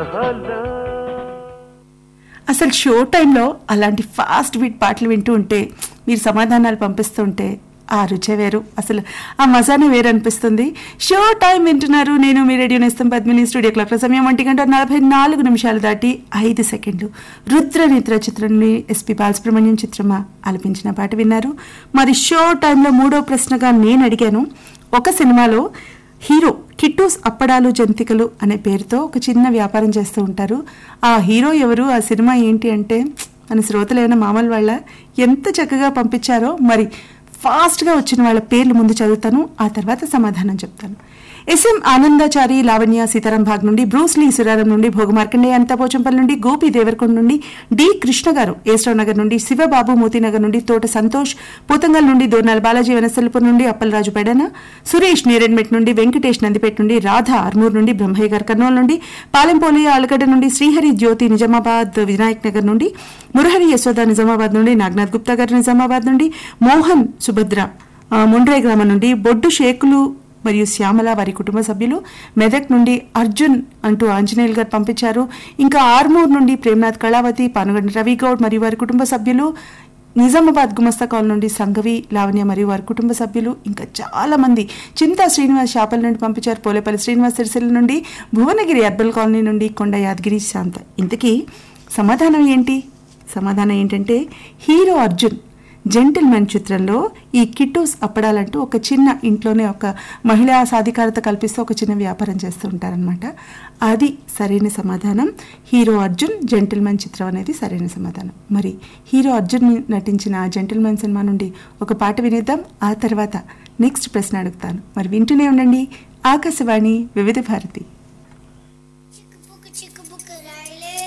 hello అసలు show టైంలో అలాంటి ఫాస్ట్ బీట్ పాటలు వింటూ ఉంటే మీరు సమాధానాలు పంపిస్తుంటే ఆ రుచే వేరు అసలు ఆ మజానే వేరు అనిపిస్తుంది షో టైం వింటున్నారు నేను మీ రేడియో నేస్తం పద్మిని స్టూడియో క్లాక్ సమయం ఒంటి గంట నలభై నాలుగు నిమిషాలు దాటి ఐదు సెకండ్లు రుద్ర నిద్ర చిత్రంని ఎస్పి బాలసుబ్రహ్మణ్యం చిత్రమా ఆలపించిన పాట విన్నారు మరి షో టైంలో మూడో ప్రశ్నగా నేను అడిగాను ఒక సినిమాలో హీరో కిట్టూస్ అప్పడాలు జంతికలు అనే పేరుతో ఒక చిన్న వ్యాపారం చేస్తూ ఉంటారు ఆ హీరో ఎవరు ఆ సినిమా ఏంటి అంటే మన శ్రోతలు ఏమైనా మామూలు వాళ్ళ ఎంత చక్కగా పంపించారో మరి ఫాస్ట్గా వచ్చిన వాళ్ళ పేర్లు ముందు చదువుతాను ఆ తర్వాత సమాధానం చెప్తాను ఎస్ఎం ఆనందాచారి లావణ్య సీతారాం భాగ్ నుండి బ్రూస్లీ సురారం నుండి భోగమార్కండే అంతపోచంపల్లి నుండి గోపి దేవరకొండ నుండి డి కృష్ణ గారు ఏస్రావు నగర్ నుండి శివబాబు మోతీనగర్ నుండి తోట సంతోష్ పోతంగల్ నుండి దోర్నాల బాలాజీ వనస్థలపురం నుండి అప్పలరాజు పెడన సురేష్ నేరెడ్మెట్ నుండి వెంకటేష్ నందిపేట నుండి రాధ ఆర్మూర్ నుండి బ్రహ్మయ్య గారు కర్నూలు నుండి పాలెంపోలి ఆలగడ్డ నుండి శ్రీహరి జ్యోతి నిజామాబాద్ వినాయక్ నగర్ నుండి మురహరి యశోద నిజామాబాద్ నుండి నాగనాథ్ గుప్తా గారు నిజామాబాద్ నుండి మోహన్ సుభద్ర ఆ, ముండ్రై గ్రామం నుండి బొడ్డు షేకులు మరియు శ్యామల వారి కుటుంబ సభ్యులు మెదక్ నుండి అర్జున్ అంటూ ఆంజనేయులు గారు పంపించారు ఇంకా ఆర్మూర్ నుండి ప్రేమ్నాథ్ కళావతి పానుగండి రవిగౌడ్ మరియు వారి కుటుంబ సభ్యులు నిజామాబాద్ గుమస్తా కాలనీ నుండి సంగవి లావణ్య మరియు వారి కుటుంబ సభ్యులు ఇంకా చాలా మంది చింతా శ్రీనివాస్ శాపల నుండి పంపించారు పోలేపల్లి శ్రీనివాస్ సిరిసిల్ల నుండి భువనగిరి అర్బల్ కాలనీ నుండి కొండ యాదగిరి శాంత ఇంతకీ సమాధానం ఏంటి సమాధానం ఏంటంటే హీరో అర్జున్ జెంటిల్మెన్ చిత్రంలో ఈ కిట్టూస్ అప్పడాలంటూ ఒక చిన్న ఇంట్లోనే ఒక మహిళా సాధికారత కల్పిస్తూ ఒక చిన్న వ్యాపారం చేస్తూ ఉంటారనమాట అది సరైన సమాధానం హీరో అర్జున్ జెంటిల్మెన్ చిత్రం అనేది సరైన సమాధానం మరి హీరో అర్జున్ నటించిన ఆ జెంటిల్మెన్ సినిమా నుండి ఒక పాట వినేద్దాం ఆ తర్వాత నెక్స్ట్ ప్రశ్న అడుగుతాను మరి వింటూనే ఉండండి ఆకాశవాణి వివిధ భారతి చిక్కుపుకు చిక్కుపుకు రైలే